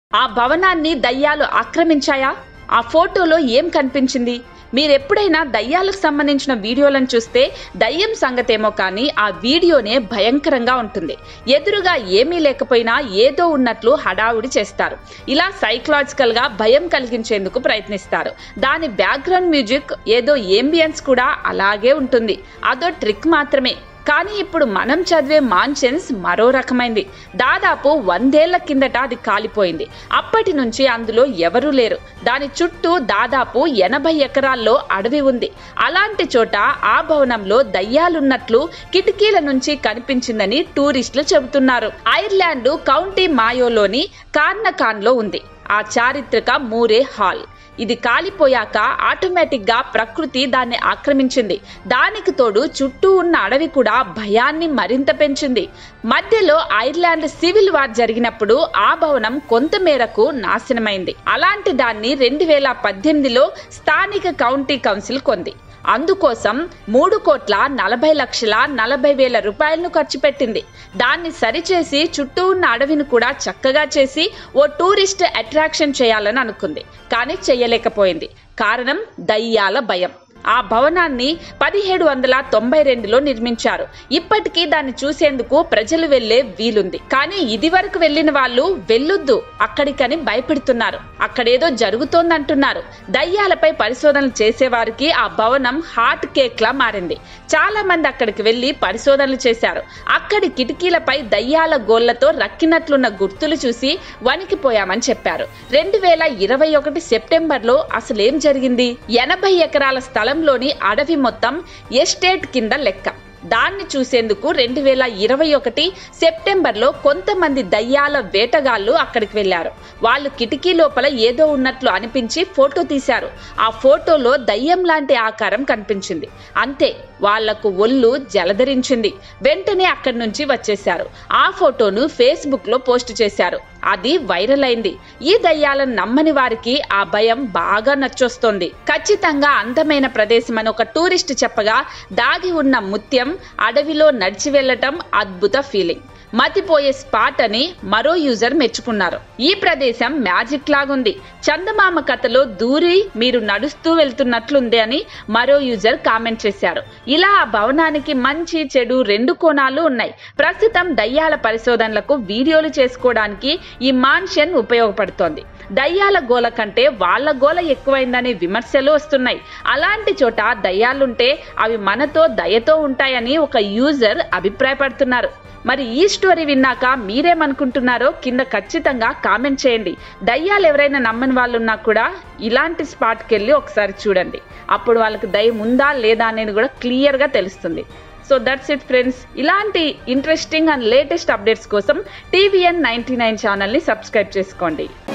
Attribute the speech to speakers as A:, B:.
A: ఆ భవనాన్ని దయ్యాలు ఆక్రమించాయా ఆ ఫోటోలో ఏం కనిపించింది మీరెప్పుడైనా దయ్యాలకు సంబంధించిన వీడియోలను చూస్తే దయ్యం సంగతేమో కానీ ఆ వీడియోనే భయంకరంగా ఉంటుంది ఎదురుగా ఏమీ లేకపోయినా ఏదో ఉన్నట్లు హడావుడి చేస్తారు ఇలా సైకలాజికల్ గా భయం కలిగించేందుకు ప్రయత్నిస్తారు దాని బ్యాక్గ్రౌండ్ మ్యూజిక్ ఏదో ఏంబియన్స్ కూడా అలాగే ఉంటుంది అదో ట్రిక్ మాత్రమే కానీ ఇప్పుడు మనం చదివే మాన్షన్స్ మరో రకమైంది దాదాపు వందేళ్ల కిందట అది కాలిపోయింది అప్పటి నుంచి అందులో ఎవరూ లేరు దాని చుట్టూ దాదాపు ఎనభై ఎకరాల్లో అడవి ఉంది అలాంటి చోట ఆ భవనంలో దయ్యాలున్నట్లు కిటికీల నుంచి కనిపించిందని టూరిస్టులు చెబుతున్నారు ఐర్లాండ్ కౌంటీ మాయోలోని కార్నకాన్ లో ఉంది ఆ చారిత్రక మూరే హాల్ ఇది కాలిపోయాక ఆటోమేటిక్ గా ప్రకృతి దాన్ని ఆక్రమించింది దానికి తోడు చుట్టూ ఉన్న అడవి కూడా భయాన్ని మరింత పెంచింది మధ్యలో ఐర్లాండ్ సివిల్ వార్ జరిగినప్పుడు ఆ భవనం కొంత మేరకు నాశనమైంది అలాంటి దాన్ని రెండు వేల పద్దెనిమిదిలో స్థానిక కౌంటీ కౌన్సిల్ కొంది అందుకోసం మూడు కోట్ల నలభై లక్షల నలభై వేల రూపాయలను ఖర్చు పెట్టింది దాన్ని సరిచేసి చుట్టూ ఉన్న అడవిని కూడా చక్కగా చేసి ఓ టూరిస్ట్ అట్రాక్షన్ చేయాలని అనుకుంది కానీ చెయ్యలేకపోయింది కారణం దయ్యాల భయం ఆ భవనాన్ని పదిహేడు వందల తొంభై రెండులో నిర్మించారు ఇప్పటికీ దాన్ని చూసేందుకు ప్రజలు వెళ్లే వీలుంది కానీ ఇది వరకు వెళ్లిన వాళ్ళు వెళ్ళొద్దు అక్కడికని భయపెడుతున్నారు అక్కడేదో జరుగుతోందంటున్నారు దయ్యాలపై పరిశోధనలు చేసేవారికి ఆ భవనం హార్ట్ కేక్ లా మారింది చాలా మంది అక్కడికి వెళ్లి పరిశోధనలు చేశారు అక్కడి కిటికీలపై దయ్యాల గోళ్లతో రక్కినట్లున్న గుర్తులు చూసి వణికిపోయామని చెప్పారు రెండు వేల ఇరవై ఒకటి సెప్టెంబర్లో అసలేం జరిగింది ఎనభై ఎకరాల స్థలంలోని అడవి మొత్తం ఎస్టేట్ కింద లెక్క దాన్ని చూసేందుకు రెండు వేల ఇరవై ఒకటి సెప్టెంబర్లో కొంతమంది దయ్యాల వేటగాళ్లు అక్కడికి వెళ్లారు వాళ్ళు కిటికీ లోపల ఏదో ఉన్నట్లు అనిపించి ఫోటో తీశారు ఆ ఫోటోలో దయ్యం లాంటి ఆకారం కనిపించింది అంతే వాళ్లకు ఒళ్ళు జలధరించింది వెంటనే అక్కడి నుంచి వచ్చేశారు ఆ ఫోటోను ఫేస్బుక్ లో పోస్ట్ చేశారు అది వైరల్ అయింది ఈ దయ్యాలను నమ్మని వారికి ఆ భయం బాగా నచ్చొస్తోంది ఖచ్చితంగా అందమైన ప్రదేశం అని ఒక టూరిస్ట్ చెప్పగా దాగి ఉన్న ముత్యం అడవిలో నడిచి వెళ్లటం అద్భుత ఫీలింగ్ మతిపోయే స్పాట్ అని మరో యూజర్ మెచ్చుకున్నారు ఈ ప్రదేశం మ్యాజిక్ లాగుంది చందమామ కథలో దూరి మీరు నడుస్తూ వెళ్తున్నట్లుంది అని మరో యూజర్ కామెంట్ చేశారు ఇలా ఆ భవనానికి మంచి చెడు రెండు కోణాలు ఉన్నాయి ప్రస్తుతం దయ్యాల పరిశోధనలకు వీడియోలు చేసుకోవడానికి ఈ మాన్షన్ ఉపయోగపడుతోంది దయ్యాల గోల కంటే వాళ్ళ గోల ఎక్కువైందనే విమర్శలు వస్తున్నాయి అలాంటి చోట దయ్యాలుంటే అవి మనతో దయతో ఉంటాయని ఒక యూజర్ అభిప్రాయపడుతున్నారు మరి ఈ స్టోరీ విన్నాక మీరేమనుకుంటున్నారో కింద ఖచ్చితంగా కామెంట్ చేయండి దయ్యాలు ఎవరైనా నమ్మని వాళ్ళు ఉన్నా కూడా ఇలాంటి స్పాట్కి వెళ్ళి ఒకసారి చూడండి అప్పుడు వాళ్ళకి దయ్యం ఉందా లేదా అనేది కూడా క్లియర్గా తెలుస్తుంది సో దట్స్ ఇట్ ఫ్రెండ్స్ ఇలాంటి ఇంట్రెస్టింగ్ అండ్ లేటెస్ట్ అప్డేట్స్ కోసం టీవీఎన్ నైన్టీ నైన్ ఛానల్ని సబ్స్క్రైబ్ చేసుకోండి